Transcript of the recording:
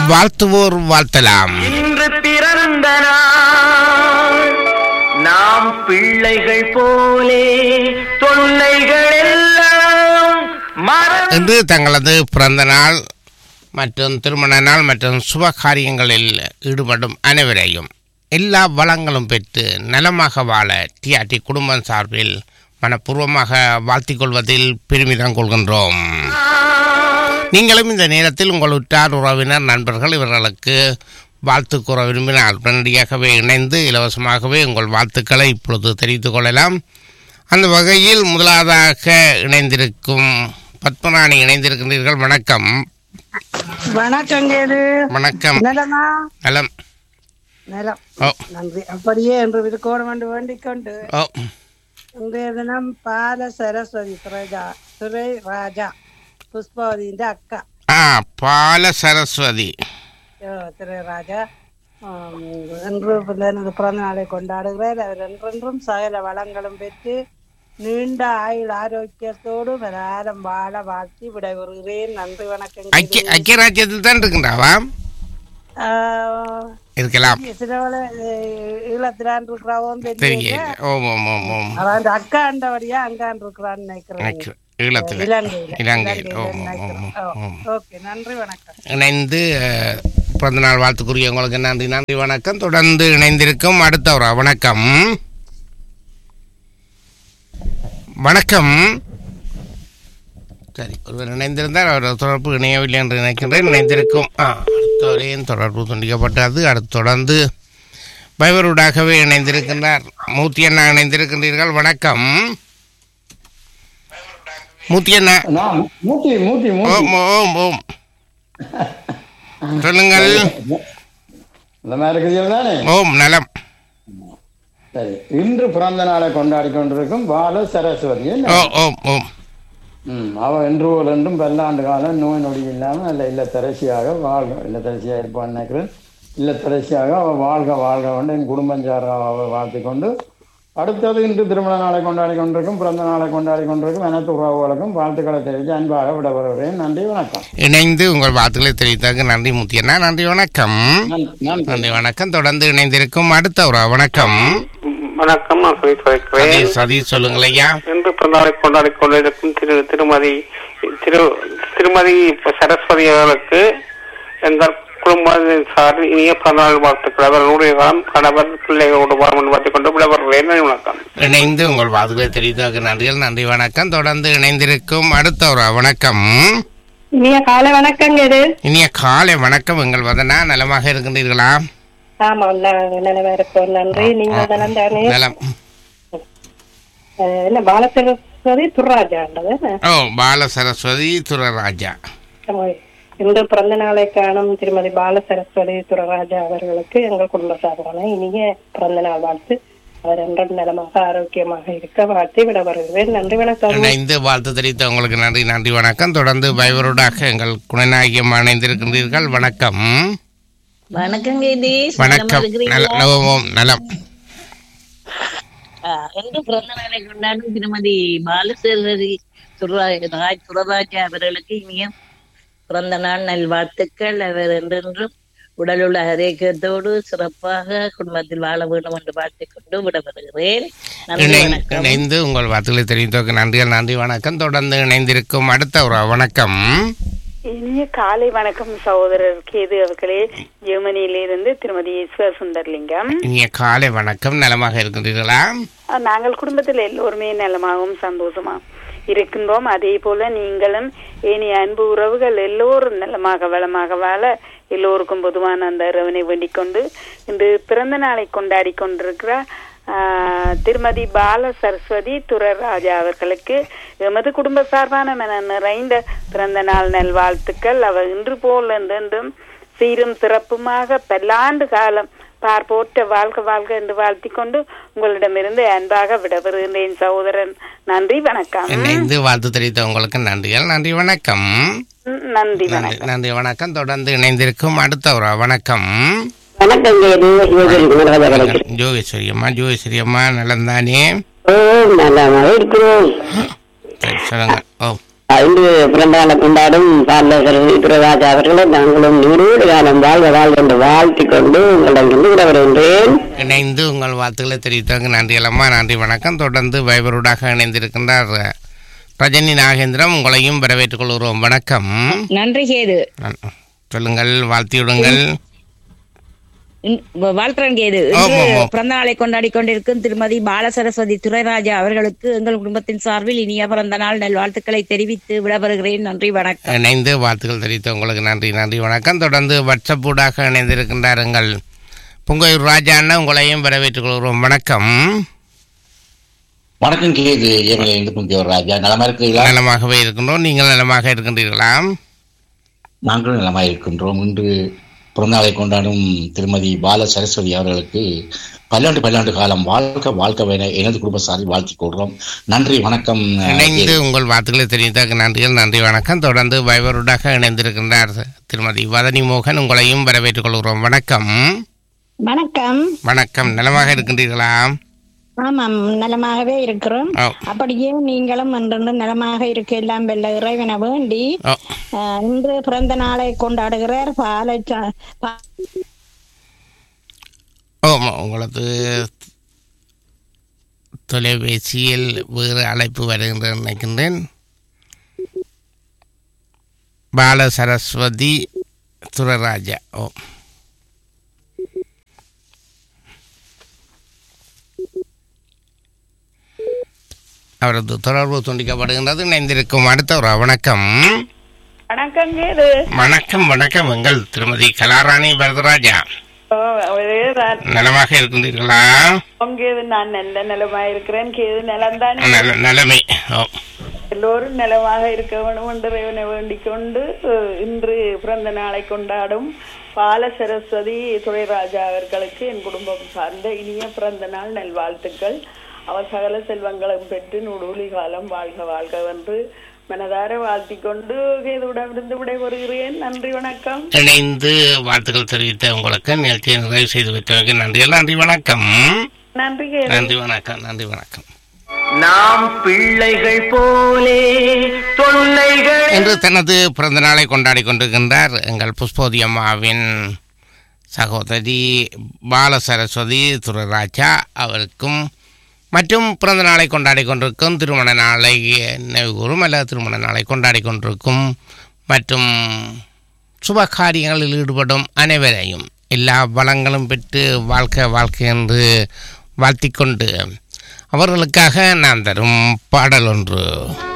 வாழ்த்துவோர் வாழ்த்தலாம் இன்று பிறந்த நாள் நாம் பிள்ளைகள் போலே தொல்லைகள் எல்லாம் மறந்து இன்று தங்களது பிறந்த நாள் மற்றும் திருமண நாள் மற்றும் சுப காரியங்களில் ஈடுபடும் அனைவரையும் எல்லா வளங்களும் பெற்று நலமாக வாழ டிஆர்டி குடும்பம் சார்பில் மனப்பூர்வமாக வாழ்த்திக் கொள்வதில் பெருமிதம் கொள்கின்றோம் நீங்களும் இந்த நேரத்தில் உங்கள் உற்றார் உறவினர் நண்பர்கள் இவர்களுக்கு வாழ்த்து கூற விரும்பினால் உடனடியாகவே இணைந்து இலவசமாகவே உங்கள் வாழ்த்துக்களை இப்பொழுது தெரிவித்துக் கொள்ளலாம் அந்த வகையில் முதலாவதாக இணைந்திருக்கும் பத்மராணி இணைந்திருக்கின்றீர்கள் வணக்கம் வணக்கம் கேது வணக்கம் நிலமா நலம் நிலம் ஓ நன்றி அப்படியே என்று இருக்கோணம் என்று வேண்டிக் கொண்டு ஓ இன்றைய தினம் பால சரஸ்வதி துரைஜா துரை ராஜா புஷ்பவதியின் அக்கா ஆ பால சரஸ்வதி ஓ, திரை ராஜா ஆம், என்று எனது பிறந்த நாளை கொண்டாடுகிறார் அவர் என்றென்றும் சகல வளங்களும் பெற்று நீண்ட ஆயுள் ஆரோக்கியத்தோடு பலாரம் வாழ வாழ்த்தி விடைபெறுகிறேன் நன்றி வணக்கம் ஐக்கிய ஐக்கிய ராஜ்யத்தில் தான் இருக்கின்றாவா ஆஹ், இருக்கலாம் சிலவள ஈழத்திலான் இருக்கிறாவும் தெரியல தெரியல ஓம் ஓம் ஓம் ஓம் அவன் அந்த அக்கா ஆண்டவரியா அங்கான் இருக்கிறான்னு நினைக்கிறேன் எனக்கு ஈழத்தில் இலங்கையில இலங்கையில் இலங்கையில ஓம் ஓம் ஓம் நினைக்கிறேன். ஓம் ஓ, ஓகே நன்றி வணக்கம் இணைந்து அஹ், பிறந்தநாள் வாழ்த்துக்குரிய உங்களுக்கு நன்றி நன்றி வணக்கம் தொடர்ந்து இணைந்திருக்கும் அடுத்தவர் வணக்கம் வணக்கம் சரி ஒருவர் இணைந்திருந்தார் அவர் தொடர்பு இணையவில்லை என்று நினைக்கின்றேன் இணைந்திருக்கும் ஆ அடுத்தவரையும் தொடர்பு துண்டிக்கப்பட்டது அடுத்து தொடர்ந்து பைவரூடாகவே இணைந்திருக்கின்றார் மூர்த்தி அண்ணா இணைந்திருக்கின்றீர்கள் வணக்கம் மூர்த்தி அண்ணா நான் மூட்டி மூட்டி மூட்டி ஓம் ஓம் ஓம் சொல்லுங்கள் இந்த மாதிரி இருக்குது தானே ஓம் நலம் சரி இன்று பிறந்த நாளை கொண்டாடி கொண்டிருக்கும் பால சரஸ்வதி என்ன? ஓ ஓம் ஓம் ம், அவ என்று போல் என்றும் பல்லாண்டு காலம் நோய் நொடி இல்லாமல் நல்ல இல்லத்தரசியாக வாழ்க இல்லத்தரசியாக இருப்பான்னு நினைக்கிறேன் இல்லத்தரசியாக அவ வாழ்க வாழ்க கொண்டு என் குடும்பம் சார அவ வாழ்த்தி கொண்டு அடுத்தது இன்று திருமண நாளை கொண்டாடி கொண்டிருக்கும் பிறந்த நாளை கொண்டாடி கொண்டிருக்கும் அனைத்து உறவுகளுக்கும் வாழ்த்துக்களை தெரிவித்து அன்பாக விட வருகிறேன் நன்றி வணக்கம் இணைந்து உங்கள் வார்த்தைகளை தெரிவித்ததற்கு நன்றி முத்தியண்ணா நன்றி வணக்கம் நன்றி நன்றி நன்றி வணக்கம் தொடர்ந்து இணைந்திருக்கும் அடுத்த ஒரு வணக்கம் வணக்கம் நான் சொல்லி வைக்கிறேன் சதீஷ் சதீஷ் சொல்லுங்கள் ஐயா இன்று பிறந்தநாளை கொண்டாடி கொண்டிருக்கும் திரு திருமதி திரு திருமதி சரஸ்வதி அவர்களுக்கு எங்கள் குடும்பத்தின் சார்பில் இனிய பிறந்தநாள் வாழ்த்துக்கள் அவர்களுடைய காலம் கணவர் பிள்ளைகளோடு வாரம் வாழ்த்திக் கொண்டு விடவர்களே நன்றி வணக்கம் இணைந்து உங்கள் வார்த்தைகளை தெரிவித்ததற்கு நன்றிகள் நன்றி வணக்கம் தொடர்ந்து இணைந்திருக்கும் அடுத்த ஒரு வணக்கம் இனிய காலை வணக்கங்க இது இனிய காலை வணக்கம் எங்கள் வதனா நலமாக இருக்கின்றீர்களா ஆமா நாங்க நினைவா இருக்கோம் நன்றி நீங்க தானே தானே நலம் அஹ், என்ன பாலசரஸ்வதி துர்ராஜாண்டது என்ன? ஓ பால சரஸ்வதி துரராஜா ஆமா. இன்று பிறந்த நாளை காணும் திருமதி பாலசரஸ்வதி துரராஜா அவர்களுக்கு எங்கள் குடும்ப சார்பான இனிய பிறந்த நாள் வாழ்த்து அவர் என்றும் நலமாக ஆரோக்கியமாக இருக்க வாழ்த்தி விட வருகிறேன் நன்றி வணக்கம் இணைந்து வாழ்த்து தெரிவித்த உங்களுக்கு நன்றி நன்றி வணக்கம் தொடர்ந்து பைவரோடாக எங்கள் குணநாயகம் இணைந்திருக்கின்றீர்கள் வணக்கம் வணக்கம் கேதீஷ் வணக்கம் நல- நவமோம் நலம் என்று பிறந்த நாளை கொண்டாடும் திருமதி பாலசேரி ராஜ் சுரராஜா அவர்களுக்கு இனிய பிறந்த நாள் நல்வாழ்த்துக்கள் அவர் என்றென்றும் உடலுள்ள ஆரோக்கியத்தோடு சிறப்பாக குடும்பத்தில் வாழ வேண்டும் என்று வாழ்த்திக் கொண்டு விடப்படுகிறேன் நன்றி இணை- வணக்கம் இணைந்து உங்கள் வார்த்தைகளை தெரிவித்ததற்கு நன்றிகள் நன்றி வணக்கம் தொடர்ந்து இணைந்திருக்கும் அடுத்த ஒரு வணக்கம் இனிய காலை வணக்கம் சகோதரர் கேது அவர்களே ஜெர்மனியிலிருந்து திருமதி ஈஸ்வர் சுந்தர்லிங்கம் இனிய காலை வணக்கம் நலமாக இருக்கின்றீர்களா அஹ், நாங்கள் குடும்பத்தில் எல்லோருமே நலமாகவும் சந்தோஷமா இருக்கின்றோம் அதே போல நீங்களும் ஏனைய அன்பு உறவுகள் எல்லோரும் நலமாக வளமாக வாழ எல்லோருக்கும் பொதுவான அந்த இரவனை வேண்டிக் கொண்டு இன்று பிறந்த நாளை கொண்டாடி கொண்டிருக்கிற ஆஹ், திருமதி பால சரஸ்வதி துரராஜா அவர்களுக்கு எமது குடும்ப சார்பான மன நிறைந்த பிறந்த நாள் நல்வாழ்த்துக்கள் அவர் இன்று போல் என்றென்றும் சீரும் சிறப்புமாக பல்லாண்டு காலம் பார்ப்போற்ற வாழ்க வாழ்க என்று வாழ்த்திக் கொண்டு உங்களிடமிருந்து அன்பாக விடவிருந்தேன் சகோதரன் நன்றி வணக்கம் இணைந்து வாழ்த்து தெரிவித்த உங்களுக்கு நன்றிகள் நன்றி வணக்கம் ம், நன்றி நன்றி வணக்கம் நன்றி வணக்கம் தொடர்ந்து இணைந்திருக்கும் அடுத்த ஒரு வணக்கம் வணக்கம் கேது ஜோகேஸ்வரி அம்மா ஜோகேஸ்வரி அம்மா நலந்தானே ஓ நலமாக இருக்கிறோம் சரி சொல்லுங்க ஓ இன்று பிறந்தாண்ட கொண்டாடும் பாலகர் துரராஜா அவர்களை நாங்களும் நூறு காலம் வாழ்க வாழ்க என்று வாழ்த்திக் கொண்டு உங்களிடம் விட வருகின்றேன் இணைந்து உங்கள் வாழ்த்துக்களை தெரிவித்தவங்க நன்றி அலம்மா நன்றி வணக்கம் தொடர்ந்து வைபரோடாக இணைந்திருக்கின்றார் ரஜினி நாகேந்திரம் உங்களையும் வரவேற்றுக் கொள்கிறோம் வணக்கம் நன்றி கேது நன்- சொல்லுங்கள் வாழ்த்திவிடுங்கள் இன்- வாழ்த்துறேன் கேது ஆமாம், இன்று ஆமாம். பிறந்த நாளை கொண்டாடி கொண்டிருக்கும் திருமதி பாலசரஸ்வதி துரைராஜா அவர்களுக்கு எங்கள் குடும்பத்தின் சார்பில் இனிய பிறந்த நாள் நல்வாழ்த்துக்களை தெரிவித்து விடைபெறுகிறேன் நன்றி வணக்கம் இணைந்து வாழ்த்துக்கள் தெரிவித்த உங்களுக்கு நன்றி நன்றி வணக்கம் தொடர்ந்து வாட்ஸ்அப் ஊடாக இணைந்திருக்கின்றார் எங்கள் பொங்கையூர் ராஜா அண்ணா உங்களையும் வரவேற்றுக் கொள்கிறோம் வணக்கம் வணக்கம் கேது ஏமலை இருந்து புங்கியவர் ராஜா நலமா இருக்கிறீங்களா நலமாகவே இருக்கின்றோம் நீங்கள் நலமாக இருக்கின்றீர்களா நாங்களும் நலமா இருக்கின்றோம் இன்று பிறந்தநாளை கொண்டாடும் திருமதி பால சரஸ்வதி அவர்களுக்கு பல்லாண்டு பல்லாண்டு காலம் வாழ்க வாழ்க்கை எனது குடும்ப சார்பில் வாழ்த்திக் கொள்கிறோம் நன்றி வணக்கம் இணைந்து கேது. உங்கள் வாழ்த்துக்களை தெரிவித்ததற்கு நன்றிகள் நன்றி வணக்கம் தொடர்ந்து வைபருடாக இணைந்திருக்கின்றார் திருமதி வதனி மோகன் உங்களையும் வரவேற்றுக் கொள்கிறோம் வணக்கம் வணக்கம் வணக்கம் நலமாக இருக்கின்றீர்களா ஆமாம் நலமாகவே இருக்கிறோம் ஓ. அப்படியே நீங்களும் என்றென்று நலமாக இருக்க எல்லாம் வெல்ல இறைவனை வேண்டி ஓ. அஹ், இன்று பிறந்த நாளை கொண்டாடுகிறார் பாலை ஆமாம் உங்களது தொலைபேசியில் வேறு அழைப்பு வருகின்ற நினைக்கின்றேன் பால சரஸ்வதி துரராஜா ஓ அவரது தொடர்பு துண்டிக்கப்படுகின்றது இணைந்திருக்கும் அடுத்த ஒரு வணக்கம் வணக்கம் கேது வணக்கம் வணக்கம் எங்கள் திருமதி கலாராணி வரதராஜா நலமாக இருக்கின்றீர்களா கேது நான் நல்ல நிலமா இருக்கிறேன் கேது நிலம்தான் நல நிலைமை ஓ எல்லோரும் நலமாக இருக்க வேண்டும் என்று இறைவனை வேண்டிக் கொண்டு அஹ், இன்று பிறந்த நாளை கொண்டாடும் பால சரஸ்வதி துரைராஜா அவர்களுக்கு என் குடும்பம் சார்ந்த இனிய பிறந்த நாள் நல்வாழ்த்துக்கள் அவர் சகல செல்வங்களும் பெற்று நுடூலி காலம் வாழ்க வாழ்க என்று மனதார வாழ்த்திக் கொண்டு கேதுவிடமிருந்து விடைபெறுகிறேன் நன்றி வணக்கம் இணைந்து வாழ்த்துக்கள் தெரிவித்த உங்களுக்கு நிகழ்ச்சியை நிறைவு செய்து வைத்தவங்க நன்றி நன்றி வணக்கம் நன்றி கேது நன்றி வணக்கம் நன்றி வணக்கம் நாம் பிள்ளைகள் போலே தொல்லைகள் இன்று தனது பிறந்த நாளை கொண்டாடி கொண்டிருக்கின்றார் எங்கள் புஷ்போதி அம்மாவின் சகோதரி பால சரஸ்வதி துரராஜா அவருக்கும் மற்றும் பிறந்த நாளை கொண்டாடி கொண்டிருக்கும் திருமண நாளை நினைவுகூரும் அல்ல திருமண நாளை கொண்டாடி கொண்டிருக்கும் மற்றும் சுப காரியங்களில் ஈடுபடும் அனைவரையும் எல்லா வளங்களும் பெற்று வாழ்க்கை வாழ்க்கை என்று வாழ்த்திக்கொண்டு அவர்களுக்காக நான் தரும் பாடல் ஒன்று